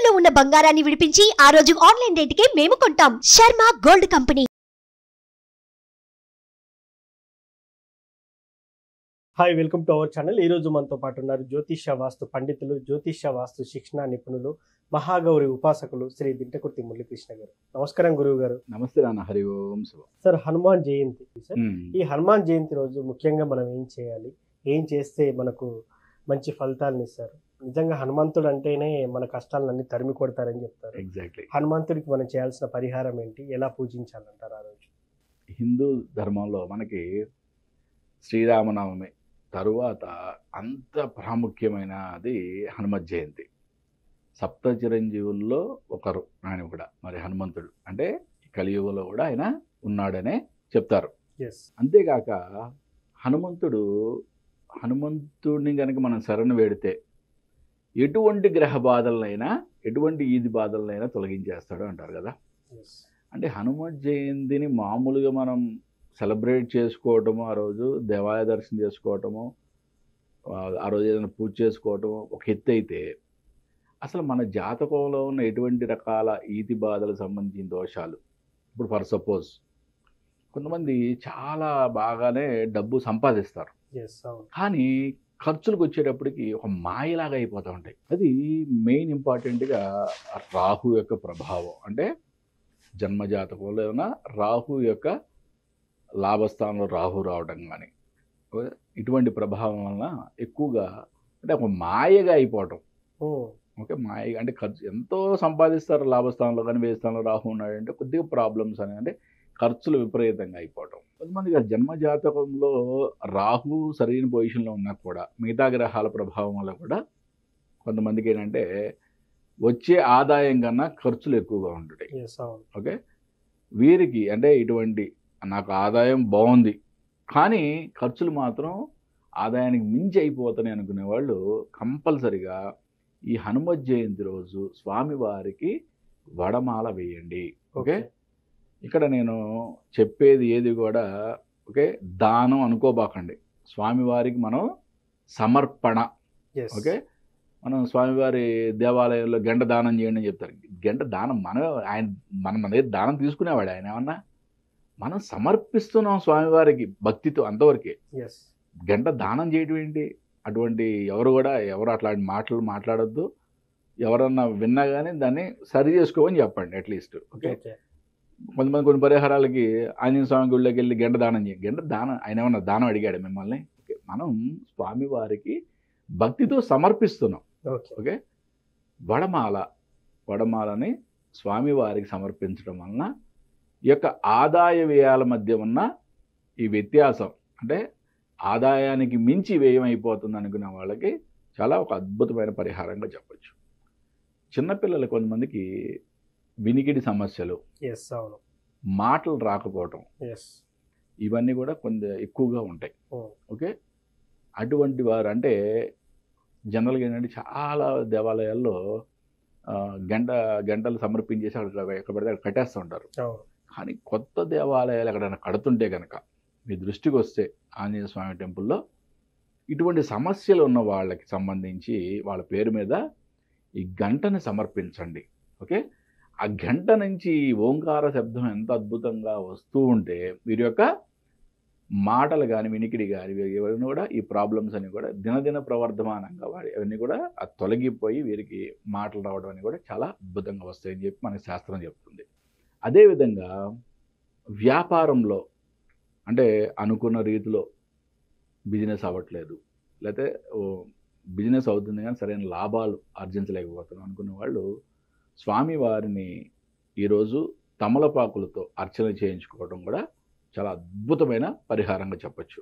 తాకట్టులో ఉన్న బంగారాన్ని విడిపించి ఆ రోజు ఆన్లైన్ రేటుకే మేము కొంటాం Sharma gold company hi welcome to our channel ఈ రోజు మనతో పాటు ఉన్నారు జ్యోతిష్య వాస్తు పండితులు జ్యోతిష్య వాస్తు శిక్షణ నిపుణులు మహాగౌరి ఉపాసకులు శ్రీ దింటకుర్తి మురళీకృష్ణ గారు నమస్కారం గురువు గారు నమస్తే నాన్న హరి ఓం శివ సార్ హనుమాన్ జయంతి సార్ ఈ హనుమాన్ జయంతి రోజు ముఖ్యంగా మనం ఏం చేయాలి ఏం చేస్తే మనకు మంచి ఫలితాలను ఇస్తారు నిజంగా హనుమంతుడు అంటేనే మన కష్టాలన్నీ తరిమి కొడతారని చెప్తారు ఎగ్జాక్ట్లీ హనుమంతుడికి మనం చేయాల్సిన పరిహారం ఏంటి ఎలా పూజించాలంటారు ఆ రోజు హిందూ ధర్మంలో మనకి శ్రీరామనవమి తరువాత అంత ప్రాముఖ్యమైనది హనుమత్ జయంతి సప్త చిరంజీవుల్లో ఒకరు ఆయన కూడా మరి హనుమంతుడు అంటే ఈ కలియుగంలో కూడా ఆయన ఉన్నాడనే చెప్తారు ఎస్ అంతేకాక హనుమంతుడు హనుమంతుడిని కనుక మనం శరణు వేడితే ఎటువంటి గ్రహ బాధలనైనా ఎటువంటి ఈది బాధలనైనా తొలగించేస్తాడు అంటారు కదా ఎస్ అంటే హనుమత్ జయంతిని మామూలుగా మనం సెలబ్రేట్ చేసుకోవటము ఆ రోజు దేవాలయ దర్శనం చేసుకోవటము ఆ ఆ రోజు ఏదైనా పూజ చేసుకోవటము ఒక ఎత్తు అయితే అసలు మన జాతకంలో ఉన్న ఎటువంటి రకాల ఈతి బాధలకు సంబంధించిన దోషాలు ఇప్పుడు ఫర్ సపోజ్ కొంతమంది చాలా బాగానే డబ్బు సంపాదిస్తారు ఎస్ అవును కానీ ఖర్చులకు వచ్చేటప్పటికి ఒక మాయలాగా అయిపోతూ ఉంటాయి అది మెయిన్ ఇంపార్టెంట్గా రాహు యొక్క ప్రభావం అంటే జన్మజాతకంలో ఏమైనా రాహు యొక్క లాభస్థానంలో రాహు రావడం కానీ ఇటువంటి ప్రభావం వలన ఎక్కువగా అంటే ఒక మాయగా అయిపోవటం ఉమ్, ఓకే మాయ అంటే ఖర్చు ఎంతో సంపాదిస్తారు లాభస్థానంలో కానీ వ్యయ స్థానంలో రాహు ఉన్నాడంటే కొద్దిగా ప్రాబ్లమ్స్ అని అంటే ఖర్చులు విపరీతంగా అయిపోవటం కొంతమంది ఆ జన్మ జాతకంలో రాహు సరైన పొజిషన్లో ఉన్నా కూడా మిగతా గ్రహాల ప్రభావం వల్ల కూడా కొంతమందికి ఏంటంటే వచ్చే ఆదాయం కన్నా ఖర్చులు ఎక్కువగా ఉంటాయి ఎస్ అవును ఓకే వీరికి అంటే ఇటువంటి నాకు ఆదాయం బాగుంది కానీ ఖర్చులు మాత్రం ఆదాయానికి మించి అయిపోతాయి అనుకునే వాళ్ళు కంపల్సరిగా ఈ హనుమత్ జయంతి రోజు స్వామివారికి వడమాల వేయండి ఓకే ఇక్కడ నేను చెప్పేది ఏది కూడా ఓకే దానం అనుకోబాకండి స్వామివారికి మనం సమర్పణ ఎస్ ఓకే మనం స్వామివారి దేవాలయంలో గంట దానం చేయండి అని చెప్తారు గంట దానం మనం ఆయన మనం మన దగ్గర దానం తీసుకునేవాడు ఆయన ఏమన్నా మనం సమర్పిస్తున్నాం స్వామివారికి భక్తితో అంతవరకే ఎస్ గంట దానం చేయడం ఏంటి అటువంటి ఎవరు కూడా ఎవరు అట్లాంటి మాటలు మాట్లాడొద్దు ఎవరన్నా విన్నా కానీ దాన్ని సరి చేసుకోమని చెప్పండి అట్లీస్ట్ ఓకే ఓకే కొంతమంది కొన్ని పరిహారాలకి ఆంజనేయ స్వామి గుళ్ళకి వెళ్ళి గంట దానం చేయండి గంట దానం ఆయన ఏమన్నా దానం అడిగాడు మిమ్మల్ని ఓకే మనం స్వామివారికి భక్తితో సమర్పిస్తున్నాం ఓకే ఓకే వడమాల వడమాలని స్వామివారికి సమర్పించడం వలన ఈ యొక్క ఆదాయ వ్యయాల మధ్య ఉన్న ఈ వ్యత్యాసం అంటే ఆదాయానికి మించి వ్యయం అయిపోతుంది అనుకునే వాళ్ళకి చాలా ఒక అద్భుతమైన పరిహారంగా చెప్పచ్చు చిన్నపిల్లలు కొంతమందికి వినికిడి సమస్యలు ఎస్ అవును మాటలు రాకపోవటం ఎస్ ఇవన్నీ కూడా కొంత ఎక్కువగా ఉంటాయి ఉమ్, ఓకే అటువంటి వారు అంటే జనరల్గా ఏంటంటే చాలా దేవాలయాల్లో ఆ, గంట గంటలు సమర్పించేసి అక్కడ ఎక్కడ పడితే అక్కడ కట్టేస్తూ ఉంటారు అవును కానీ కొత్త దేవాలయాలు ఎక్కడైనా కడుతుంటే కనుక మీ దృష్టికి వస్తే ఆంజనేయ స్వామి టెంపుల్లో ఇటువంటి సమస్యలు ఉన్న వాళ్ళకి సంబంధించి వాళ్ళ పేరు మీద ఈ గంటని సమర్పించండి ఓకే ఆ గంట నుంచి ఓంకార శబ్దం ఎంత అద్భుతంగా వస్తూ ఉంటే వీరి యొక్క మాటలు కానీ వినికిడి కానీ ఎవరిని కూడా ఈ ప్రాబ్లమ్స్ అని కూడా దినదిన ప్రవర్ధమానంగా వాడి అవన్నీ కూడా ఆ తొలగిపోయి వీరికి మాటలు రావడం అని కూడా చాలా అద్భుతంగా వస్తాయని చెప్పి మనకి శాస్త్రం చెప్తుంది అదేవిధంగా వ్యాపారంలో అంటే అనుకున్న రీతిలో బిజినెస్ అవ్వట్లేదు లేకపోతే ఓ బిజినెస్ అవుతుంది కానీ సరైన లాభాలు ఆర్జించలేకపోతున్నాం అనుకున్న వాళ్ళు స్వామివారిని ఈరోజు తమలపాకులతో అర్చన చేయించుకోవడం కూడా చాలా అద్భుతమైన పరిహారంగా చెప్పచ్చు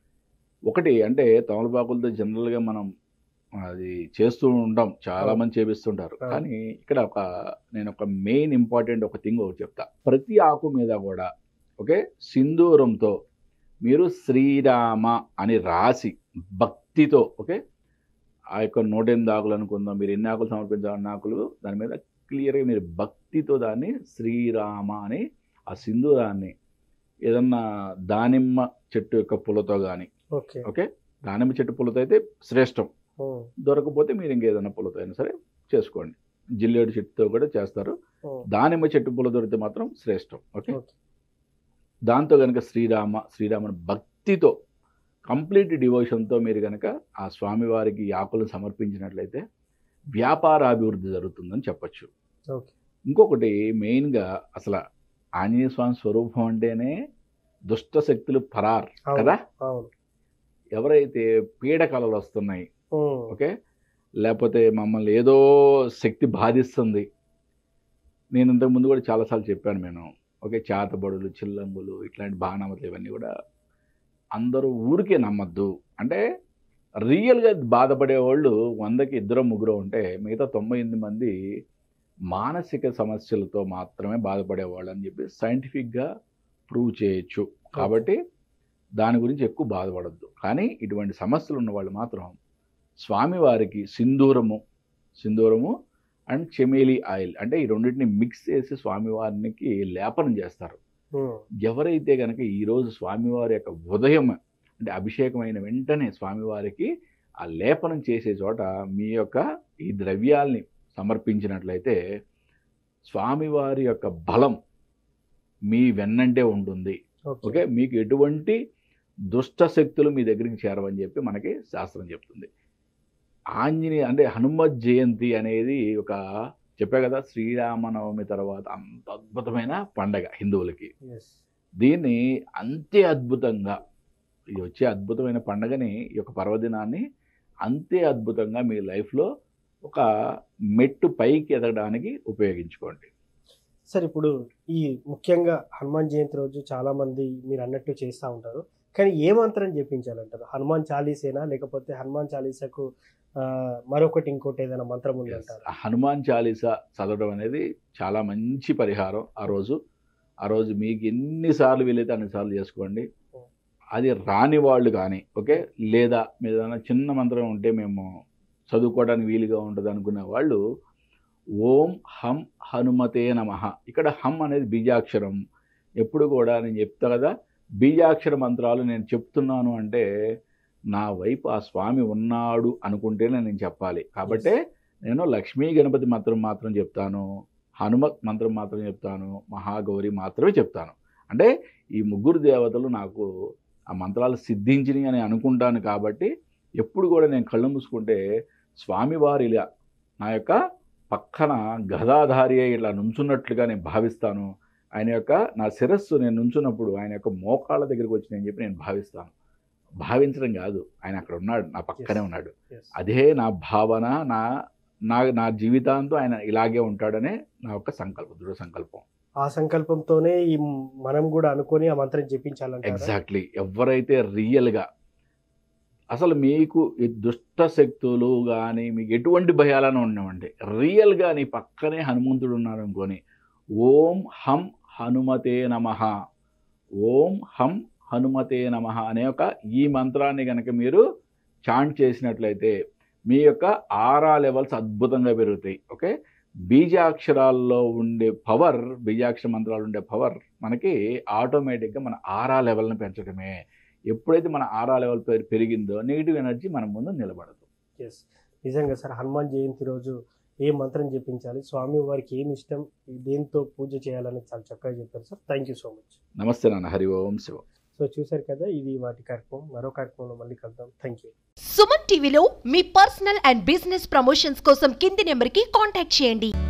ఒకటి అంటే తమలపాకులతో జనరల్గా మనం అది చేస్తూ ఉంటాం చాలా మంది చేపిస్తుంటారు అవును. కానీ ఇక్కడ ఒక నేను ఒక మెయిన్ ఇంపార్టెంట్ ఒక థింగ్ ఒకటి చెప్తా ప్రతి ఆకు మీద కూడా ఓకే సింధూరంతో మీరు శ్రీరామ అని రాసి భక్తితో ఓకే ఆ యొక్క నూట ఎనిమిది ఆకులు అనుకుందాం మీరు ఎన్ని ఆకులు సమర్పించాలన్న ఆకులు దాని మీద క్లియర్గా మీరు భక్తితో దాన్ని శ్రీరామ అని ఆ సింధూరాన్ని ఏదన్నా దానిమ్మ చెట్టు యొక్క పులతో కానీ ఓకే ఓకే దానిమ్మ చెట్టు పులతో అయితే శ్రేష్టం ఉమ్, దొరకపోతే మీరు ఇంకేదైనా పులతో అయినా సరే చేసుకోండి జిల్లేడు చెట్టుతో కూడా చేస్తారు ఉమ్, దానిమ్మ చెట్టు పూల దొరికితే మాత్రం శ్రేష్టం ఓకే ఓకే. దాంతో కనుక శ్రీరామ శ్రీరాముని భక్తితో కంప్లీట్ డివోషన్తో మీరు కనుక ఆ స్వామివారికి ఈ ఆకులను సమర్పించినట్లయితే వ్యాపార అభివృద్ధి జరుగుతుందని చెప్పొచ్చు ఓకే ఇంకొకటి మెయిన్గా అసలు ఆంజనేయ స్వామి స్వరూపం అంటేనే దుష్ట శక్తులు పరార్ అవును, కదా అవును ఎవరైతే పీడకలలు వస్తున్నాయి ఉమ్, ఓకే లేకపోతే మమ్మల్ని ఏదో శక్తి బాధిస్తుంది నేను ఇంతకు ముందు కూడా చాలాసార్లు చెప్పాను నేను ఓకే చేతబడులు చిల్లంగులు ఇట్లాంటి బాణామతులు ఇవన్నీ కూడా అందరూ ఊరికే నమ్మద్దు అంటే రియల్గా బాధపడే వాళ్ళు వందకి ఇద్దరు ముగ్గురు ఉంటే మిగతా తొంభై ఎనిమిది మంది మానసిక సమస్యలతో మాత్రమే బాధపడేవాళ్ళు అని చెప్పి సైంటిఫిక్గా ప్రూవ్ చేయొచ్చు కాబట్టి దాని గురించి ఎక్కువ బాధపడద్దు కానీ ఇటువంటి సమస్యలు ఉన్న వాళ్ళు మాత్రం స్వామివారికి సింధూరము సింధూరము అండ్ చెమేలి ఆయిల్ అంటే ఈ రెండింటిని మిక్స్ చేసి స్వామివారికి లేపనం చేస్తారు ఉమ్, ఎవరైతే కనుక ఈరోజు స్వామివారి యొక్క ఉదయం అంటే అభిషేకం అయిన వెంటనే స్వామివారికి ఆ లేపనం చేసే చోట మీ యొక్క ఈ ద్రవ్యాల్ని సమర్పించినట్లయితే స్వామివారి యొక్క బలం మీ వెన్నంటే ఉంటుంది ఓకే ఓకే మీకు ఎటువంటి దుష్ట శక్తులు మీ దగ్గరికి చేరవని చెప్పి మనకి శాస్త్రం చెప్తుంది ఆంజనేయ అంటే హనుమత్ జయంతి అనేది ఒక చెప్పా కదా శ్రీరామనవమి తర్వాత అంత అద్భుతమైన పండగ హిందువులకి Yes. దీన్ని అంతే అద్భుతంగా ఇది వచ్చే అద్భుతమైన పండగని ఈ యొక్క పర్వదినాన్ని అంతే అద్భుతంగా మీ లైఫ్లో ఒక మెట్టు పైకి ఎదగడానికి ఉపయోగించుకోండి సార్ ఇప్పుడు ఈ ముఖ్యంగా హనుమాన్ జయంతి రోజు చాలా మంది మీరు అన్నట్టు చేస్తూ ఉంటారు కానీ ఏ మంత్రం చెప్పించాలంటారు హనుమాన్ చాలీసేనా లేకపోతే హనుమాన్ చాలీసాకు ఆ, మరొకటి ఇంకోటి ఏదైనా మంత్రం ఉందంటారు హనుమాన్ చాలీసా చదవడం అనేది చాలా మంచి పరిహారం ఆ రోజు ఆ రోజు మీకు ఎన్నిసార్లు వీలైతే అన్నిసార్లు చేసుకోండి అది రాని వాళ్ళు కానీ ఓకే లేదా మీద ఏదైనా చిన్న మంత్రం ఉంటే మేము చదువుకోవడానికి వీలుగా ఉంటుంది అనుకునే వాళ్ళు ఓం హం హనుమతే నమ ఇక్కడ హం అనేది బీజాక్షరం ఎప్పుడు కూడా నేను చెప్తా కదా బీజాక్షర మంత్రాలు నేను చెప్తున్నాను అంటే నా వైపు ఆ స్వామి ఉన్నాడు అనుకుంటేనే నేను చెప్పాలి కాబట్టే నేను లక్ష్మీ గణపతి మంత్రం మాత్రం చెప్తాను హనుమత్ మంత్రం మాత్రం చెప్తాను మహాగౌరి మాత్రమే చెప్తాను అంటే ఈ ముగ్గురు దేవతలు నాకు ఆ మంత్రాలు సిద్ధించినాయి అని అనుకుంటాను కాబట్టి ఎప్పుడు కూడా నేను కళ్ళు మూసుకుంటే స్వామివారి ఇలా నా యొక్క పక్కన గదాధారి అయి ఇలా నుంచున్నట్లుగా నేను భావిస్తాను ఆయన యొక్క నా శిరస్సు నేను నుంచున్నప్పుడు ఆయన యొక్క మోకాళ్ళ దగ్గరికి వచ్చి నేను చెప్పి నేను భావిస్తాను భావించడం కాదు ఆయన అక్కడ ఉన్నాడు నా పక్కనే Yes. ఉన్నాడు Yes. అదే నా భావన నా నా నా జీవితాంతం ఆయన ఇలాగే ఉంటాడనే నా యొక్క సంకల్పం దృఢ సంకల్పం ఆ సంకల్పంతోనే ఈ మనం కూడా అనుకొని ఆ మంత్రం చెప్పించాలంటారు ఎగ్జాక్ట్లీ ఎవరైతే రియల్గా అసలు మీకు ఈ దుష్ట శక్తులు కానీ మీకు ఎటువంటి భయాలను ఉండవండి రియల్గా నీ పక్కనే హనుమంతుడు ఉన్నాడు అనుకొని ఓం హం హనుమతే నమ ఓం హం హనుమతే నమ అనే ఒక ఈ మంత్రాన్ని కనుక మీరు చాంట్ చేసినట్లయితే మీ యొక్క ఆరా లెవెల్స్ అద్భుతంగా పెరుగుతాయి ఓకే బీజాక్షరాల్లో ఉండే పవర్ బీజాక్షర మంత్రాలు ఉండే పవర్ మనకి ఆటోమేటిక్గా మన ఆరా లెవెల్ని పెంచడమే ఎప్పుడైతే మన ఆరా లెవెల్ పెరి- పెరిగిందో నెగిటివ్ ఎనర్జీ మన ముందు నిలబడదు ఎస్ నిజంగా సార్ హనుమాన్ జయంతి రోజు ఏ మంత్రం చెప్పించాలి స్వామి వారికి ఏమి ఇష్టం దేంతో పూజ చేయాలని చాలా చక్కగా చెప్పారు sir thank you so much నమస్తే నాన్న హరి ఓం శివం సో చూశారు కదా ఇది వాటి కార్యక్రమం మరో కార్యక్రమంలో మళ్ళీ కలుద్దాం థ్యాంక్ యూ సుమన్ టీవీలో మీ పర్సనల్ అండ్ బిజినెస్ ప్రమోషన్స్ కోసం కింది నెంబర్కి కాంటాక్ట్ చేయండి